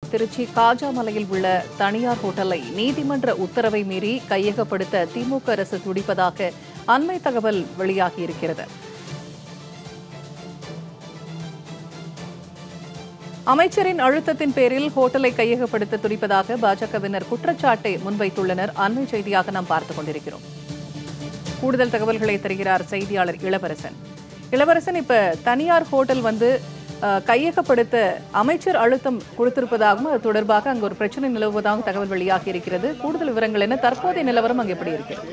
திருச்சி காஜாமலையில் உள்ள தனியார் ஹோட்டலை நீதிமன்ற உத்தரவை மீறி கையகப்படுத்த திமுக அரசு துடிப்பதாக அண்மை தகவல் வெளியாகியிருக்கிறது அமைச்சரின் அழுத்தத்தின் பேரில் ஹோட்டலை கையகப்படுத்த துடிப்பதாக பாஜகவினர் குற்றச்சாட்டை முன்வைத்துள்ளனர் அண்மை செய்தியாக நாம் பார்த்துக் கொண்டிருக்கிறோம் கூடுதல் தகவல்களை தருகிறார் செய்தியாளர் இளவரசன் இளவரசன் இப்ப தனியார் ஹோட்டல் வந்து அஹ், கையகப்படுத்த அமைச்சர் அழுத்தம் கொடுத்திருப்பதாகவும் அது தொடர்பாக அங்கு ஒரு பிரச்சனை நிலவுவதாகவும் தகவல் வெளியாகி இருக்கிறது கூடுதல் விவரங்கள் என்ன தற்போதைய நிலவரம் அங்கு எப்படி இருக்கிறது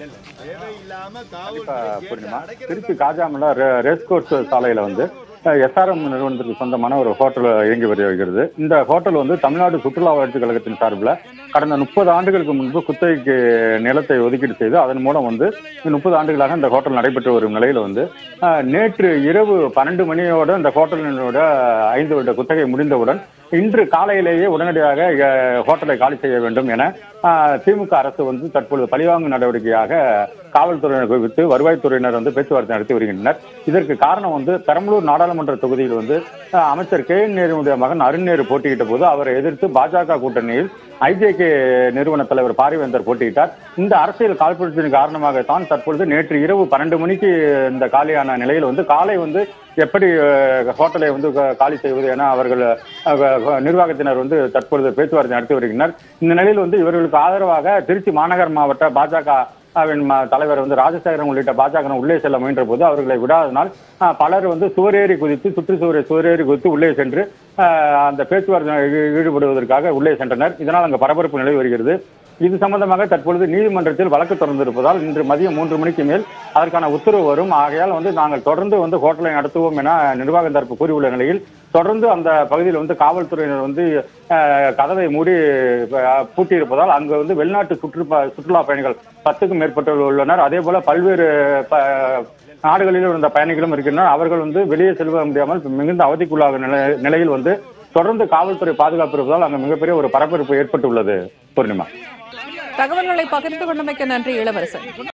கண்டிப்பா பூர்ணிமா திருச்சி காஜாமல ரேஸ் கோர்ஸ் சாலையில வந்து எஸ்ஆர்எம் நிறுவனத்திற்கு சொந்தமான ஒரு ஹோட்டல் இயங்கி வருகிறது இந்த ஹோட்டல் வந்து தமிழ்நாடு சுற்றுலா வளர்ச்சி கழகத்தின் சார்பில் கடந்த முப்பது ஆண்டுகளுக்கு முன்பு குத்தகைக்கு நிலத்தை ஒதுக்கீடு செய்து அதன் மூலம் வந்து முப்பது ஆண்டுகளாக இந்த ஹோட்டல் நடைபெற்று வரும் நிலையில வந்து அஹ், நேற்று இரவு பன்னெண்டு மணியோட இந்த ஹோட்டலினோட ஐந்து வருட குத்தகை முடிந்தவுடன் இன்று காலையிலேயே உடனடியாக அஹ், ஹோட்டலை காலி செய்ய வேண்டும் என அஹ், திமுக அரசு வந்து தற்பொழுது பழிவாங்கும் நடவடிக்கையாக காவல்துறையினர் குறித்து வருவாய்த்துறையினர் வந்து பேச்சுவார்த்தை நடத்தி வருகின்றனர் இதற்கு காரணம் வந்து பெரம்பலூர் நாடாளுமன்ற தொகுதியில் வந்து அஹ், அமைச்சர் கே என் நேருடைய மகன் அருண் நேரு போட்டியிட்ட போது அவரை எதிர்த்து பாஜக கூட்டணியில் ஐஜேகே நிறுவன தலைவர் பாரிவேந்தர் போட்டியிட்டார் இந்த அரசியல் காழ்ப்புணர்ச்சியின் காரணமாகத்தான் தற்பொழுது நேற்று இரவு பன்னெண்டு மணிக்கு இந்த காலியான நிலையில் வந்து காலை வந்து எப்படி அஹ், ஹோட்டலை வந்து க- காலி செய்வது என அவர்கள் அஹ், அஹ், நிர்வாகத்தினர் வந்து தற்பொழுது பேச்சுவார்த்தை நடத்தி வருகின்றனர் இந்த நிலையில் வந்து இவர்களுக்கு ஆதரவாக திருச்சி மாநகர் மாவட்ட பாஜக வின் ம- தலைவர் வந்து ராஜசேகரன் உள்ளிட்ட பாஜக உள்ளே செல்ல முயன்ற போது அவர்களை விடாதனால் அஹ், பலர் வந்து சுவரேறி குதித்து சுற்றுச்சுவரை சுவரேறி குதித்து உள்ளே சென்று அஹ், அந்த பேச்சுவார்த்தை ஈ- ஈடுபடுவதற்காக உள்ளே சென்றனர் இதனால் அங்கு பரபரப்பு நிலை வருகிறது இது சம்பந்தமாக தற்பொழுது நீதிமன்றத்தில் வழக்கு தொடர்ந்திருப்பதால் இன்று மதியம் மூன்று மணிக்கு மேல் அதற்கான உத்தரவு வரும் ஆகையால் வந்து நாங்கள் தொடர்ந்து வந்து ஹோட்டலை நடத்துவோம் என நிர்வாக தரப்பு கூறியுள்ள நிலையில் தொடர்ந்து அந்த பகுதியில் வந்து காவல்துறையினர் வந்து அஹ், கதவை மூடி அஹ், பூட்டியிருப்பதால் அங்கு வந்து வெளிநாட்டு சுற்றுலா சுற்றுலா பயணிகள் பத்துக்கும் மேற்பட்டவர்கள் உள்ளனர் அதே போல பல்வேறு ப- நாடுகளில் இருந்த பயணிகளும் இருக்கின்றனர் அவர்கள் வந்து வெளியே செல்ல முடியாமல் மிகுந்த அவதிக்குள்ளாகும் நிலை நிலையில் வந்து தொடர்ந்து காவல்துறை பாதுகாப்பு இருப்பதால் அங்கு மிகப்பெரிய ஒரு பரபரப்பு ஏற்பட்டுள்ளது பூர்ணிமா தகவல்களை பகிர்ந்து கொண்டமைக்கு நன்றி இளவரசன்